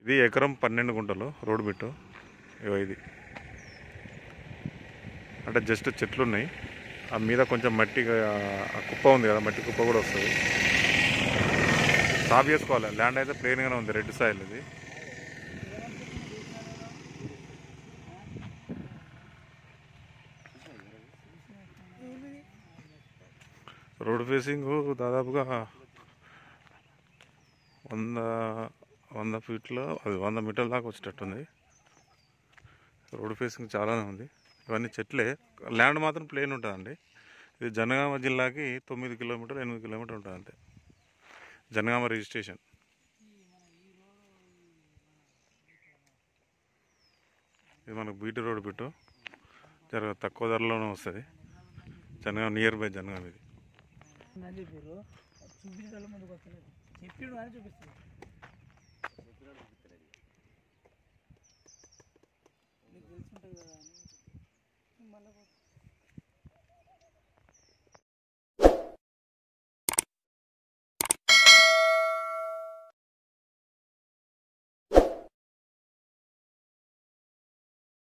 ఇది ఎకరం పన్నెండు గుంటలు రోడ్డు బిట్టు ఇగో ఇది అంటే జస్ట్ చెట్లు ఉన్నాయి ఆ మీద కొంచెం మట్టి ఆ కుప్ప ఉంది కదా మట్టి కుప్ప కూడా వస్తుంది సాఫ్ చేసుకోవాలి ల్యాండ్ అయితే ప్లెయిన్గానే ఉంది రెడ్ సాయిల్ ఇది రోడ్ ఫేసింగ్ దాదాపుగా వంద వంద ఫీట్లో అది వంద మీటర్ల దాకా వచ్చేటట్టుంది రోడ్ ఫేసింగ్ చాలానే ఉంది ఇవన్నీ చెట్లే ల్యాండ్ మాత్రం ప్లేన్ ఉంటుందండి ఇది జనగామ జిల్లాకి తొమ్మిది కిలోమీటర్లు ఎనిమిది కిలోమీటర్లు ఉంటుంది అంతే జనగామ రిజిస్ట్రేషన్ ఇది మనకు బీటీ రోడ్ పెట్టు జర తక్కువ ధరలోనే వస్తుంది జనగామ నియర్ బై జనగామ ఇది అని చెప్పారు చూపించడం ముందుకు వస్తలేదు చెప్పిండు అని చూపిస్తుంది నీకు తెలిసి ఉంటుంది కదా అని మళ్ళీ